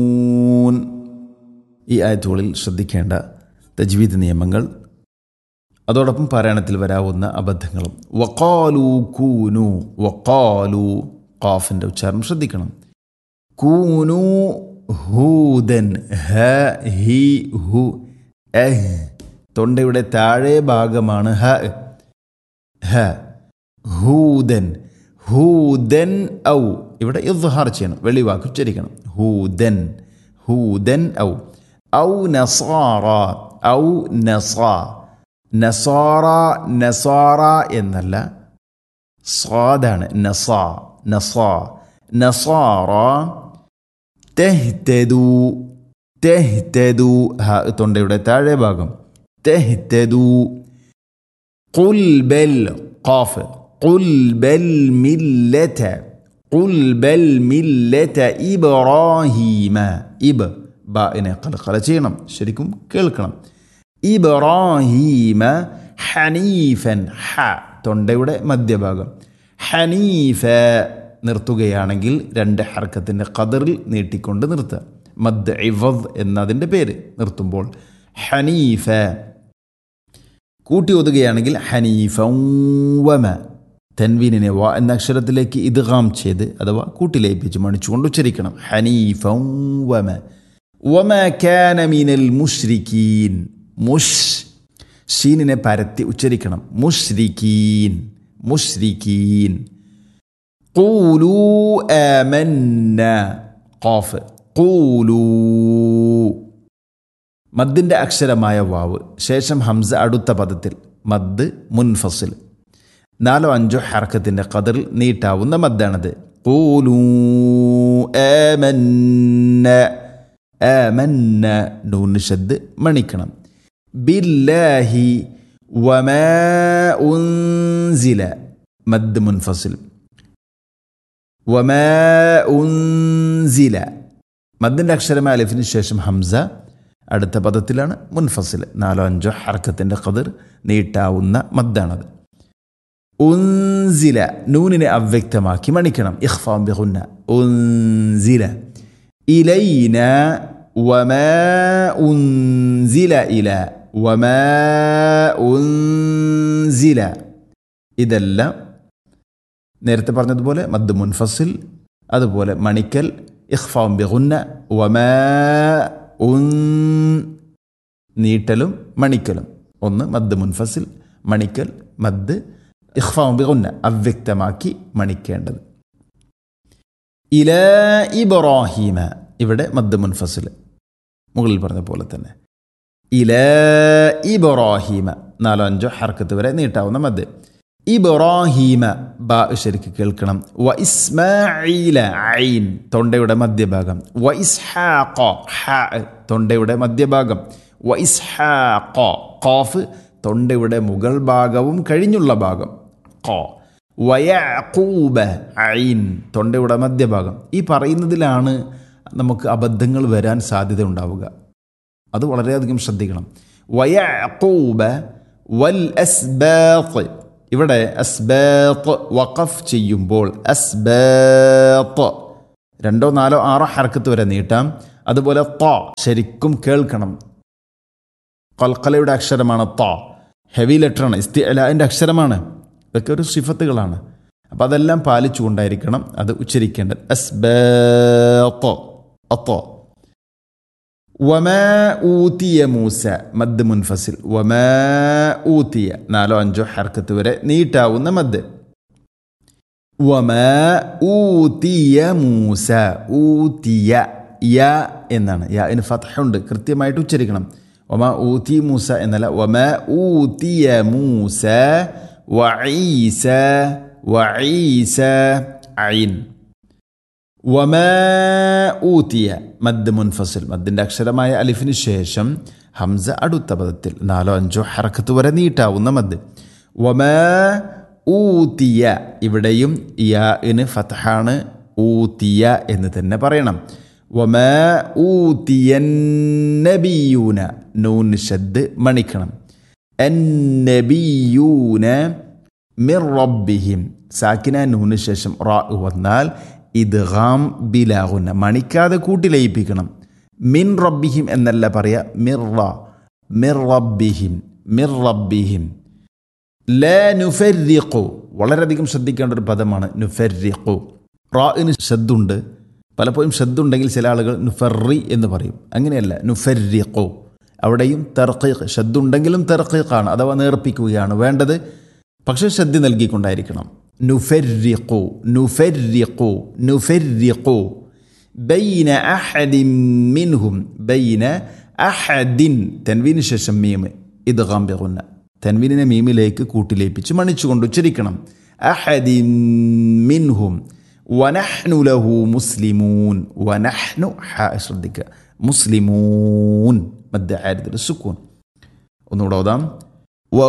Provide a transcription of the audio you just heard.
ഈ ആയത്തുകളിൽ ശ്രദ്ധിക്കേണ്ട തജ്വീദ് നിയമങ്ങൾ അതോടൊപ്പം പാരായണത്തിൽ വരാവുന്ന അബദ്ധങ്ങളും വക്കാലു കൂനു വക്കാലു ഖാഫിൻ്റെ ഉച്ചാരണം ശ്രദ്ധിക്കണം കൂനു ഹൂദൻ ഹ ഹി ഹു എഹ് തൊണ്ടയുടെ താഴെ ഭാഗമാണ് ഹ ഹ ഹൂദൻ ഹൂദൻ ഔ ഇവിടെ ഇദ്ഹാർ ചെയ്യണം വെളിവാക്ക് ഉച്ചരിക്കണം ഹൂദൻ ഹൂദൻ ഔ ഔ നസാറ ഔ നസാ നസാറ നസാറ എന്നല്ല സ്വാദാണ് നസാ നസാ നസാറ തെഹ്തെദു തെഹ്തെദു ഹ തൊണ്ടയുടെ താഴെ ഭാഗം തെഹ്തെദു قل بل قاف قل بل ملة قل بل ملة إبراهيم إب ബാഇനെ കലക്കല ചെയ്യണം ശരിക്കും കേൾക്കണം ഇബ്രാഹീമ ഹനീഫൻ ഹ തൊണ്ടയുടെ മധ്യഭാഗം ഹനീഫ നിർത്തുകയാണെങ്കിൽ രണ്ട് ഹർക്കത്തിൻ്റെ ഖദറിൽ നീട്ടിക്കൊണ്ട് നിർത്തുക മദ് ഇവദ് എന്നതിൻ്റെ പേര് നിർത്തുമ്പോൾ ഹനീഫ കൂട്ടി ഒതുകയാണെങ്കിൽ ഹനീഫവമ തൻവീനിനെ വ എന്ന അക്ഷരത്തിലേക്ക് ഇദ്ഗാം ചെയ്ത് അഥവാ കൂട്ടിലേപ്പിച്ച് മണിച്ചുകൊണ്ട് ഉച്ചരിക്കണം ഹനീഫവമ വമ കാന മിനൽ മുഷ്രിക്കീൻ മുഷ് ഷീനിനെ പരത്തി ഉച്ചരിക്കണം മുഷ്രിക്കീൻ മുഷ്രിക്കീൻ കൂലൂ ആമന്ന ഖാഫ് കൂലൂ മദ്ദിൻ്റെ അക്ഷരമായ വാവ് ശേഷം ഹംസ അടുത്ത പദത്തിൽ മദ് മുൻഫസിൽ നാലോ അഞ്ചോ ഹർക്കത്തിൻ്റെ കതിറിൽ നീട്ടാവുന്ന മദ്ദാണത് കൂലൂ ആമന്ന ആമന്ന നൂന് ഷദ് മണിക്കണം ബില്ലാഹി വമാ ഉൻസില മദ് മുൻഫസിൽ വമാ ഉൻസില മദ്ദിൻ്റെ അക്ഷരമായ അലിഫിന് ശേഷം ഹംസ അടുത്ത പദത്തിലാണ് മുൻഫസിൽ നാലോ അഞ്ചോ ഹർക്കത്തിൻ്റെ കതിർ നീട്ടാവുന്ന മദ്ദാണത് ഉൻസില നൂനിനെ അവ്യക്തമാക്കി മണിക്കണം ഇഖ്ഫാം ബിഹുന്ന ഉൻസില ഇലൈന വമാ ഉൻസില ഇല വമാ ഉൻസില ഇതെല്ലാം നേരത്തെ പറഞ്ഞതുപോലെ മദ് മുൻഫസിൽ അതുപോലെ മണിക്കൽ ഇഖ്ഫാം ബിഹുന്ന വമാ ഉൻ നീട്ടലും മണിക്കലും ഒന്ന് മദ് മുൻഫസിൽ മണിക്കൽ മദ് ഇഖ്ഫാം ബിഗുന്ന അവ്യക്തമാക്കി മണിക്കേണ്ടത് ഇല ഇബ്രാഹീമ ഇവിടെ മദ് മുൻഫസിൽ മുകളിൽ പറഞ്ഞ പോലെ തന്നെ ഇല ഇബ്രാഹീമ നാലോ അഞ്ചോ ഹർക്കത്ത് വരെ നീട്ടാവുന്ന മദ് ഇബ്രാഹീമ ബാ ശരിക്ക് കേൾക്കണം വ ഇസ്മായില ഐൻ തൊണ്ടയുടെ മധ്യഭാഗം വ ഇസ്ഹാഖ ഹ തൊണ്ടയുടെ മധ്യഭാഗം വ ഇസ്ഹാഖ ഖാഫ് തൊണ്ടയുടെ മുകൾ ഭാഗവും കഴിഞ്ഞുള്ള ഭാഗം ഖ വയഖൂബ ഐൻ തൊണ്ടയുടെ മധ്യഭാഗം ഈ പറയുന്നതിലാണ് നമുക്ക് അബദ്ധങ്ങൾ വരാൻ സാധ്യത ഉണ്ടാവുക അത് വളരെയധികം ശ്രദ്ധിക്കണം വയഖൂബ വൽ അസ്ബാത്ത് ഇവിടെ അസ്ബാത്ത് വഖഫ് ചെയ്യുമ്പോൾ അസ്ബാത്ത് രണ്ടോ നാലോ ആറോ ഹർക്കത്ത് വരെ നീട്ടാം അതുപോലെ ത ശരിക്കും കേൾക്കണം കൽക്കലയുടെ അക്ഷരമാണ് ത ഹെവി ലെറ്ററാണ് ഇസ്തിഅലാൻ്റെ അക്ഷരമാണ് ഇതൊക്കെ ഒരു സിഫത്തുകളാണ് അപ്പം അതെല്ലാം പാലിച്ചുകൊണ്ടായിരിക്കണം അത് ഉച്ചരിക്കേണ്ടത് അസ്ബാത്ത് അത്തോ വമാ ഊത്തിയ മൂസ മദ് മുൻഫസിൽ വമാ ഊത്തിയ നാലോ അഞ്ചോ ഹർക്കത്ത് വരെ നീട്ടാവുന്ന മദ് വമാ ഊത്തിയ മൂസ ഊത്തിയ യ എന്നാണ് യ ഇന് ഫതഹുണ്ട് കൃത്യമായിട്ട് ഉച്ചരിക്കണം വമാ ഊത്തി മൂസ എന്നല്ല വമാ ഊത്തിയ മൂസ വഈസ വഈസ ഐൻ വമാ ഊത്തിയ മദ് മുൻഫസിൽ മദ്ദിൻ്റെ അക്ഷരമായ അലിഫിന് ശേഷം ഹംസ അടുത്ത പദത്തിൽ നാലോ അഞ്ചോ ഹറക്കത്ത് വരെ നീട്ടാവുന്ന മദ് വമാ ഊത്തിയ ഇവിടെയും യാന് ഫതഹാണ് ഊത്തിയ എന്ന് തന്നെ പറയണം വമാ ഊത്തിയന്നബിയൂന നൂൻ ഷദ് മണിക്കണം അന്നബിയൂന മിർ റബ്ബിഹിം സാക്കിന നൂന് ശേഷം റാ വന്നാൽ ഇദ്ഗാം ബിലാഹുന്ന മണിക്കാതെ കൂട്ടി ലയിപ്പിക്കണം മിൻ റബ്ബിഹിം എന്നല്ല പറയാ മിർറ മിർ റബ്ബിഹിം മിർ റബ്ബിഹിം ല നുഫരിഖു വളരെയധികം ശ്രദ്ധിക്കേണ്ട ഒരു പദമാണ് നുഫരിഖു റാഇന് ശബ്ദുണ്ട് പലപ്പോഴും ശബ്ദുണ്ടെങ്കിൽ ചില ആളുകൾ നുഫറി എന്ന് പറയും അങ്ങനെയല്ല നുഫരിഖു അവിടെയും തെർക്കീഖ് ശബ്ദുണ്ടെങ്കിലും തെർക്കീഖാണ് അഥവാ നേർപ്പിക്കുകയാണ് വേണ്ടത് പക്ഷേ ശ്രദ്ധ നൽകിക്കൊണ്ടായിരിക്കണം നുഫരിഖു നുഫരിഖു നുഫരിഖു ബൈന അഹദിൻ മിൻഹും ബൈന അഹദിൻ തൻവീന് ശേഷം മീം ഇത് ഗാംബിഗുന്ന തൻവീനിനെ മീമിലേക്ക് കൂട്ടിലേപ്പിച്ച് മണിച്ചുകൊണ്ട് ഉച്ചരിക്കണം അഹദിൻ മിൻഹും വനഹ്നു ലഹു മുസ്ലിമൂൻ വനഹ്നു ഹ ശ്രദ്ധിക്കുക മുസ്ലിമൂൻ മദ്യ ആരത്തിൽ സുക്കൂൻ ഒന്നുകൂടെ ഓതാം